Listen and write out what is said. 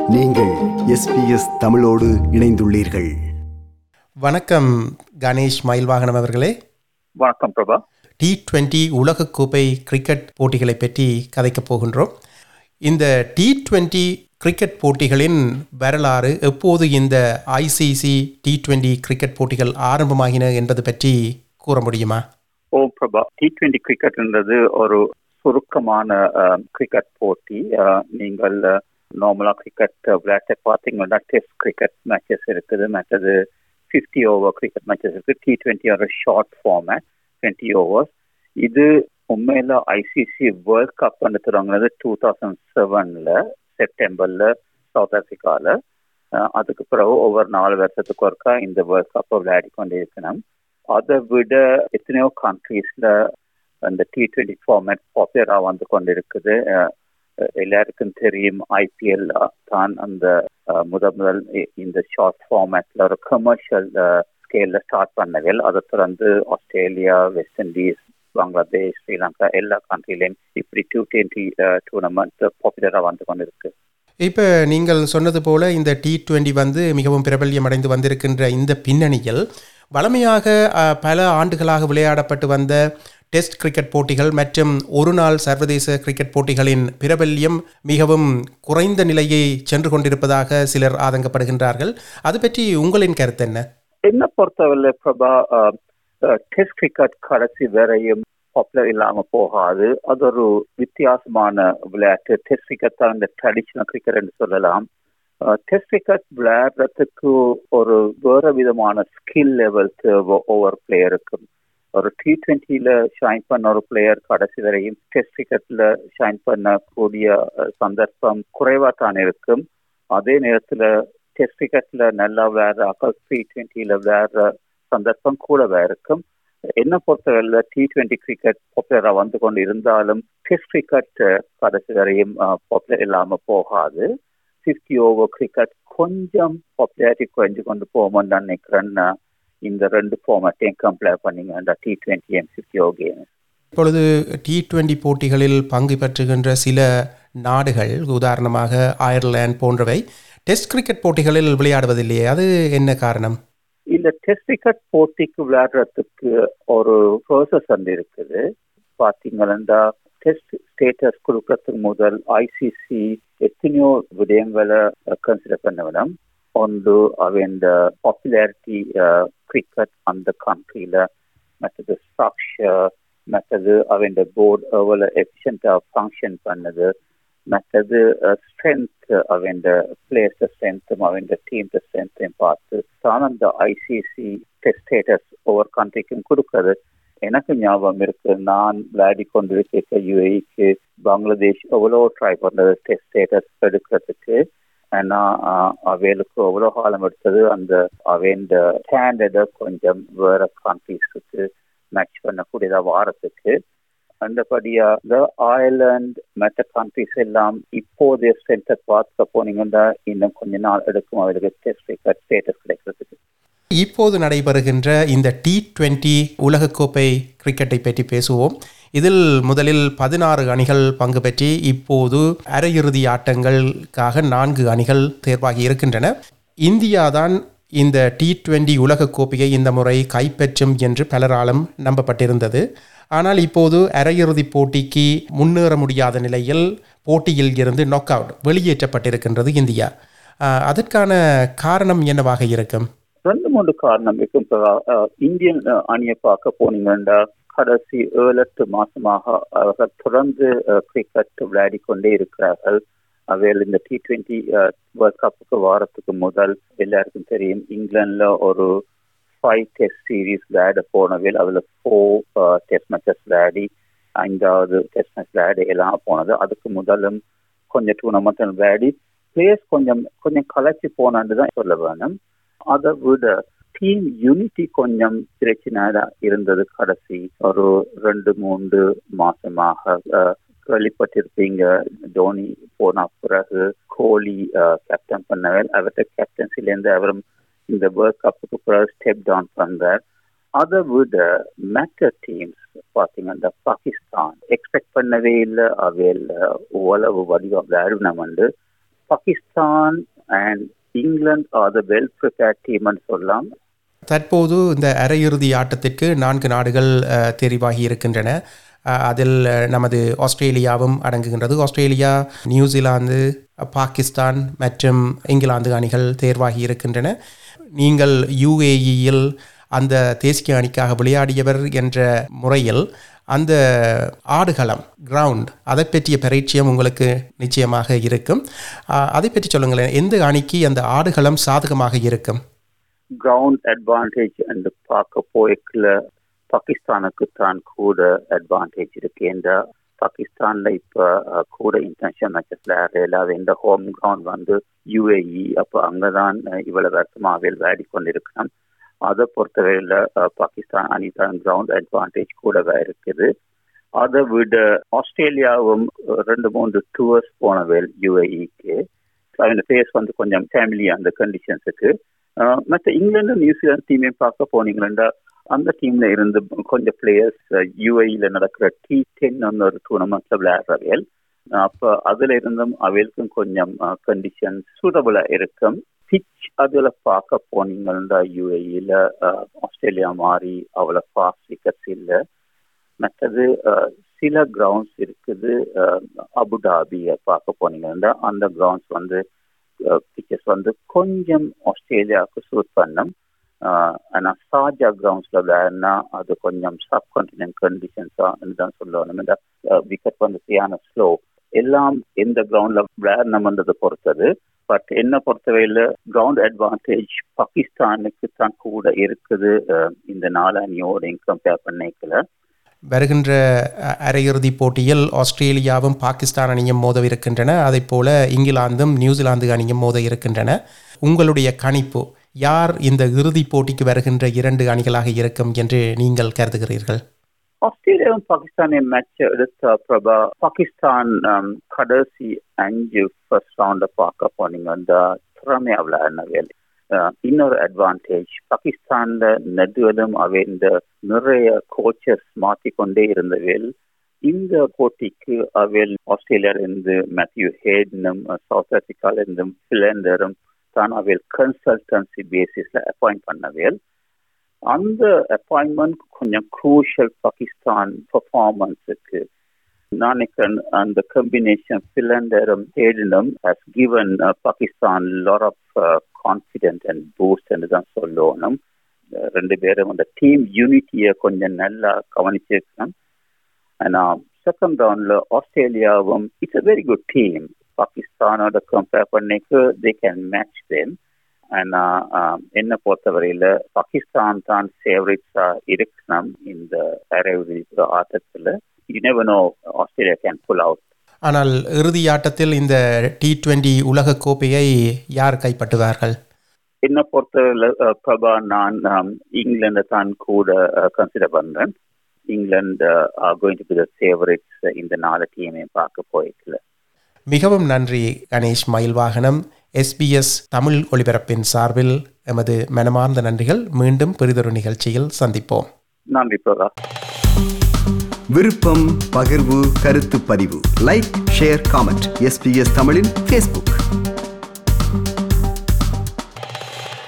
நீங்கள் எஸ்பிஎஸ் தமிழோடு இணைந்துள்ளீர்கள் வணக்கம் கணேஷ் மயில்வாகனம் அவர்களே வணக்கம் பிரபா டி டுவெண்ட்டி உலகக்கோப்பை கிரிக்கெட் போட்டிகளை பற்றி கதைக்கப் போகின்றோம் இந்த டி டுவெண்ட்டி கிரிக்கெட் போட்டிகளின் வரலாறு எப்போது இந்த ஐசிசி டி டுவெண்ட்டி கிரிக்கெட் போட்டிகள் ஆரம்பமாகின என்பது பற்றி கூற முடியுமா ஓ பிரபா டி டுவெண்டி கிரிக்கெட்ன்றது ஒரு சுருக்கமான கிரிக்கெட் போட்டி அஹ், நீங்கள் நார்மலா கிரிக்கெட் விளையாட்டை பார்த்தீங்கன்னா டெஸ்ட் கிரிக்கெட் மேட்சஸ் இருக்குது மற்றது ஃபிஃப்டி ஓவர் கிரிக்கெட் மேட்சஸ் இருக்கு டி டுவெண்ட்டி ஒரு ஷார்ட் ஃபார்மேட் டுவெண்ட்டி ஓவர்ஸ் இது உண்மையில ஐசிசி வேர்ல்ட் கப் தொடங்கினது டூ தௌசண்ட் செவன்ல செப்டம்பர்ல சவுத் ஆப்பிரிக்கால அஹ், அதுக்கு பிறகு ஒவ்வொரு நாலு வருஷத்துக்கு ஒருக்கா இந்த வேர்ல்ட் கப்பை விளையாடி கொண்டே இருக்கணும் அதை விட எத்தனையோ கண்ட்ரீஸ்ல அந்த டி டுவெண்ட்டி ஃபார்மேட் பாப்புலராக வந்து கொண்டிருக்குது அஹ், அஹ், எல்லாருக்கும் தெரியும் ஐபிஎல் தான் அந்த அஹ், முதல் முதல் இ- இந்த ஷார்ட் ஃபார்மேட்ல ஒரு கமர்ஷியல் ஸ்கேல்ல ஸ்டார்ட் பண்ணவேல் அதை தொடர்ந்து Australia West Indies Bangladesh Sri Lanka எல்லா கண்ட்ரிலையும் இப்படி டூ டுவெண்ட்டி டூர்னமெண்ட் பாப்புலராக வந்து கொண்டிருக்கு இப்போ நீங்கள் சொன்னது போல இந்த டி டுவெண்ட்டி வந்து மிகவும் பிரபல்யம் அடைந்து வந்திருக்கின்ற இந்த பின்னணியில் வழமையாக அஹ், பல ஆண்டுகளாக விளையாடப்பட்டு வந்த டெஸ்ட் கிரிக்கெட் போட்டிகள் மற்றும் ஒரு நாள் சர்வதேச கிரிக்கெட் போட்டிகளின் பிரபல்யம் மிகவும் குறைந்த நிலையை சென்று கொண்டிருப்பதாக சிலர் ஆதங்கப்படுகின்றார்கள் அது பற்றி உங்களின் கருத்து என்ன என்ன பொறுத்தவரை பிரபா டெஸ்ட் கிரிக்கெட் கடைசி வரையும் பாப்புலர் இல்லாம போகாது அது ஒரு வித்தியாசமான விளையாட்டு டெஸ்ட் கிரிக்கெட் தான் இந்த ட்ரெடிஷனல் கிரிக்கெட் என்று சொல்லலாம் டெஸ்ட் கிரிக்கெட் விளையாடுறதுக்கு ஒரு வேற விதமான ஸ்கில் லெவல் தேவை ஒவ்வொரு பிளேயருக்கும் ஒரு டி டுவெண்ட்டில ஷைன் பண்ண ஒரு பிளேயர் கடைசி வரையும் டெஸ்ட் கிரிக்கெட்ல ஷைன் பண்ணக்கூடிய அஹ், சந்தர்ப்பம் குறைவா தான் இருக்கும் அதே நேரத்துல டெஸ்ட் கிரிக்கெட்ல நல்லா விளையாடுற அக்கல் டி டுவெண்ட்டில விளையாடுற சந்தர்ப்பம் கூடவே இருக்கும் என்ன பொறுத்தவரையில டி டுவெண்ட்டி கிரிக்கெட் பாப்புலரா வந்து கொண்டு இருந்தாலும் டெஸ்ட் கிரிக்கெட் கடைசி வரையும் பாப்புலர் இல்லாம போகாது ஃபிஃப்டி ஓவர் கிரிக்கெட் கொஞ்சம் பாப்புலாரிட்டி குறைஞ்சு கொண்டு போகும்னு நான் நினைக்கிறேன் நான் இந்த ரெண்டு ஃபார்மேட்டையும் கம்பேர் பண்ணீங்கன்னா T twenty and fifty over game இப்பொழுது டி டுவெண்ட்டி போட்டிகளில் பங்கு பெற்றுகின்ற சில நாடுகள் உதாரணமாக அயர்லாந்து போன்றவை டெஸ்ட் கிரிக்கெட் போட்டிகளில் விளையாடுவதில்லையே அது என்ன காரணம் இந்த டெஸ்ட் கிரிக்கெட் போட்டிக்கு விளையாடுறதுக்கு ஒரு ப்ரோசஸ் வந்து இருக்குது பாத்தீங்கன்னா டெஸ்ட் ஸ்டேட்டஸ் கொடுக்கறதுக்கு முதல் ஐசிசி எத்தனையோ விடயங்களை கன்சிடர் பண்ண வேணும் ஒன்று அவன் பாப்புலாரிட்டி கிரிக்கெட் அந்த கண்ட்ரியில மற்றது ஸ்ட்ரக்சர் மற்றது அவன் போர்டு எவ்வளோ எஃபிஷியண்டாக ஃபங்க்ஷன் பண்ணுது மற்றது ஸ்ட்ரென்த் அவன் பிளேயர்ஸ் ஸ்ட்ரென்த்தும் அவன் டீம் ஸ்ட்ரென்த்தையும் பார்த்து தான் அந்த ஐசிசி டெஸ்ட் ஸ்டேட்டஸ் ஒவ்வொரு கண்ட்ரிக்கும் கொடுக்குறது எனக்கு ஞாபகம் இருக்கு நான் விளையாடி கொண்டிருக்க யுஏக்கு பங்களாதேஷ் எவ்வளோ ட்ரை பண்ணது டெஸ்ட் ஸ்டேட்டஸ் எடுக்கிறதுக்கு ஆனா அவைகளுக்கு எவ்வளோ காலம் எடுத்தது அந்த அவன் ஸ்டாண்டர்டை கொஞ்சம் வேற கண்ட்ரிஸுக்கு மேட்ச் பண்ணக்கூடியதா வாரத்துக்கு அந்தபடியாக அயர்லாந்து மற்ற கண்ட்ரிஸ் எல்லாம் இப்போதைய ஸ்ட்ரென்த்தை பார்க்க போனீங்கன்னா இன்னும் கொஞ்ச நாள் எடுக்கும் அவர்களுக்கு டெஸ்ட் கிரிக்கெட் ஸ்டேட்டஸ் கிடைக்கிறதுக்கு இப்போது நடைபெறுகின்ற இந்த டி டுவெண்ட்டி உலகக்கோப்பை கிரிக்கெட்டை பற்றி பேசுவோம் இதில் முதலில் பதினாறு அணிகள் பங்கு பெற்றி இப்போது அரையிறுதி ஆட்டங்களுக்காக நான்கு அணிகள் தேர்வாகி இருக்கின்றன இந்தியா தான் இந்த டி டுவெண்ட்டி உலகக்கோப்பையை இந்த முறை கைப்பற்றும் என்று பலராலும் நம்பப்பட்டிருந்தது ஆனால் இப்போது அரையிறுதி போட்டிக்கு முன்னேற முடியாத நிலையில் போட்டியில் இருந்து நாக் அவுட் வெளியேற்றப்பட்டிருக்கின்றது இந்தியா அஹ், அதற்கான காரணம் என்னவாக இருக்கும் ரெண்டு மூன்று காரணம் இருக்கும் அஹ், இந்தியன் அஹ், அணியை பார்க்க போனீங்கன்னா கடைசி ஏழு எட்டு மாசமாக அவர்கள் தொடர்ந்து அஹ், கிரிக்கெட் விளையாடி கொண்டே இருக்கிறார்கள் அவையில் இந்த டி டுவெண்ட்டி வேர்ல்ட் கப்புக்கு வாரத்துக்கு முதல் எல்லாருக்கும் தெரியும் இங்கிலாந்துல ஒரு ஃபைவ் டெஸ்ட் சீரீஸ் விளையாட போனவில் அதில் ஃபோர் டெஸ்ட் மேட்சஸ் விளையாடி ஐந்தாவது டெஸ்ட் மேட்ச் விளையாடி எல்லாம் போனது அதுக்கு முதலும் கொஞ்சம் டூர்னமெண்ட் விளையாடி பிளேயர்ஸ் கொஞ்சம் கொஞ்சம் கலைச்சு போனான்னு தான் சொல்ல வேணும் அதை விட டீம் யூனிட்டி கொஞ்சம் பிரச்சனை இருந்தது கடைசி ஒரு ரெண்டு மூன்று மாசமாக அஹ், கேள்விப்பட்டிருப்பீங்க தோனி போன பிறகு கோலி கேப்டன் பண்ணவர் அவர்கிட்ட கேப்டன்சிலேருந்து அவரும் இந்த வேர்ல்ட் கப்புக்கு பிறகு ஸ்டெப் டவுன் பண்றார் அதை விட மற்ற டீம்ஸ் பார்த்தீங்கன்னா பாகிஸ்தான் எக்ஸ்பெக்ட் பண்ணவே இல்லை அவையில் ஓலவு வடிவம் விளையாடினம் வந்து Pakistan and England are the well prepared team ன்னு சொல்லலாம் தற்போது இந்த அரையிறுதி ஆட்டத்திற்கு நான்கு நாடுகள் அஹ், தெரிவாகி இருக்கின்றன அஹ், அதில் அஹ், நமது ஆஸ்திரேலியாவும் அடங்குகின்றது ஆஸ்திரேலியா நியூசிலாந்து அஹ், பாகிஸ்தான் மற்றும் இங்கிலாந்து அணிகள் தேர்வாகி இருக்கின்றன நீங்கள் யுஏஇயில் அந்த தேசிய அணிக்காக விளையாடியவர் என்ற முறையில் அந்த ஆடுகளம் கிரவுண்ட் அதை பற்றிய பரிச்சயம் உங்களுக்கு நிச்சயமாக இருக்கும் அஹ், அதை பற்றி சொல்லுங்களேன் எந்த அணிக்கு அந்த ஆடுகளம் சாதகமாக இருக்கும் கிரவுண்ட் அட்வான்டேஜ் என்று பார்க்க போய்க்குள்ள பாகிஸ்தானுக்கு தான் கூட அட்வான்டேஜ் இருக்கு என்ற பாகிஸ்தான்ல இப்ப அஹ், கூட இன்டர்நேஷனல் மேட்சஸ் விளையாடுறதுல அது இந்த ஹோம் கிரவுண்ட் வந்து யுஏஇ அப்ப அங்கதான் அஹ், இவ்வளவு வருஷமாக விளையாடி கொண்டிருக்கணும் அதை பொறுத்தவரையில அஹ், பாகிஸ்தான் அணி தான் கிரவுண்ட் அட்வான்டேஜ் கூடவே இருக்குது அதை விட ஆஸ்திரேலியாவும் அஹ், ரெண்டு மூன்று டூர்ஸ் போனவேல் யுஏஇக்கு அவங்க ஃபேஸ் வந்து கொஞ்சம் ஃபேமிலி அந்த கண்டிஷன்ஸுக்கு மற்ற இங்கிலாந்து நியூசிலாந்து டீமே பார்க்க போனீங்கன்னா அந்த டீம்ல இருந்து கொஞ்சம் பிளேயர்ஸ் யூஐல நடக்கிற டி டென் ஒரு டூர்னமெண்ட்ல விளையாடுறவையல் அப்ப அதுல இருந்தும் அவைகளுக்கும் கொஞ்சம் கண்டிஷன் சூட்டபுளா இருக்கும் பிச் அதுல பார்க்க போனீங்கன்னா யுஏஇல ஆஸ்திரேலியா மாதிரி அவ்வளோ ஃபாஸ்ட் விக்கெட்ஸ் இல்லை மற்றது அஹ், சில கிரவுண்ட்ஸ் இருக்குது அஹ், அபுதாபியை பார்க்க போனீங்கன்னா அந்த கிரவுண்ட்ஸ் வந்து பிச்சர்ஸ் வந்து கொஞ்சம் ஆஸ்திரேலியாவுக்கு சூட் பண்ணும் ஆனால் ஷார்ஜா கிரவுண்ட்ஸில் விளையாடினா அது கொஞ்சம் சப் கான்டினென்ட் கண்டிஷன்ஸாக தான் சொல்லணும் இந்த விக்கெட் வந்து சரியான ஸ்லோ எல்லாம் எந்த கிரவுண்ட்ல விளையாடணும்ன்றதை பொறுத்தது பட் என்ன பொறுத்தவரையில் கிரவுண்ட் அட்வான்டேஜ் பாகிஸ்தானுக்கு தான் கூட இருக்குது அஹ், இந்த நாலு அணியோடையும் கம்பேர் பண்ணிக்கல வருகின்ற அ- அரையிறுதிப் போட்டியில் ஆஸ்திரேலியாவும் பாகிஸ்தான் அணியும் மோதவிருக்கின்றன அதைப் போல இங்கிலாந்தும் நியூசிலாந்து அணியும் மோத இருக்கின்றன உங்களுடைய கணிப்பு யார் இந்த இறுதிப் போட்டிக்கு வருகின்ற இரண்டு அணிகளாக இருக்கும் என்று நீங்கள் கருதுகிறீர்கள் ஆஸ்திரேலியாவும் பாகிஸ்தானையும் மேட்ச் எடுத்த பிரபா பாகிஸ்தான் um, கடைசி அஞ்சு ஃபர்ஸ்ட் ரவுண்ட பார்க்க போனீங்க அந்த திறமையா விளையாடினவேல் இன்னொரு அட்வான்டேஜ் பாகிஸ்தான்ல நடுவலும் அவை இந்த நிறைய கோச்சஸ் மாற்றிக்கொண்டே இருந்தவேல் இந்த போட்டிக்கு அவைல் ஆஸ்திரேலியால இருந்து மேத்யூ ஹேடனும் சவுத் ஆப்பிரிக்கால இருந்தும் பிளண்டரும் தான் அவைல் கன்சல்டன்சி பேசிஸ்ல அப்பாயிண்ட் பண்ணவேல் அந்த அப்பாயின்மெண்ட் கொஞ்சம் குரூஷியல் பாகிஸ்தான் பர்ஃபார்மன்ஸுக்கு நான் நினைக்கிறேன் அந்த கம்பினேஷன் பிலண்டரும் ஹேடனும் has given Pakistan lot of confident and boost என்று தான் சொல்லணும் அஹ் ரெண்டு பேரும் அந்த டீம் யூனிட்டியை கொஞ்சம் நல்லா கவனிச்சிருக்கணும் ஆனால் செகண்ட் ரவுண்ட்ல ஆஸ்திரேலியாவும் it's a very good team பாகிஸ்தானோட கம்பேர் பண்ணிக்கு தே கேன் மேட்ச் தேம் ஆனா என்ன பொறுத்தவரையில பாகிஸ்தான் தான் ஃபேவரட்ஸா இருக்கணும் இந்த அரைவுதி ஆட்டத்துல you never know Australia can pull out ஆனால் இறுதி ஆட்டத்தில் இந்த டி டுவெண்டி உலகக் கோப்பையை யார் கைப்பற்றுவார்கள் என்ன பொறுத்தவரையில அஹ், பிரபா நான் இங்கிலாந்து தான் கூட கன்சிடர் பண்றேன் England are going to be the favourites இந்த நாலு டீமையும் பார்க்க போயிருக்கல மிகவும் நன்றி கணேஷ் மயில்வாகனம் எஸ்பிஎஸ் தமிழ் ஒளிபரப்பின் சார்பில் எமது மனமார்ந்த நன்றிகள் மீண்டும் பெரிதொரு நிகழ்ச்சியில் சந்திப்போம் நன்றி பிரபா விருப்பம் பகிர்வு கருத்து பதிவு லைக் ஷேர் காமெண்ட் எஸ்பிஎஸ் தமிழின் ஃபேஸ்புக்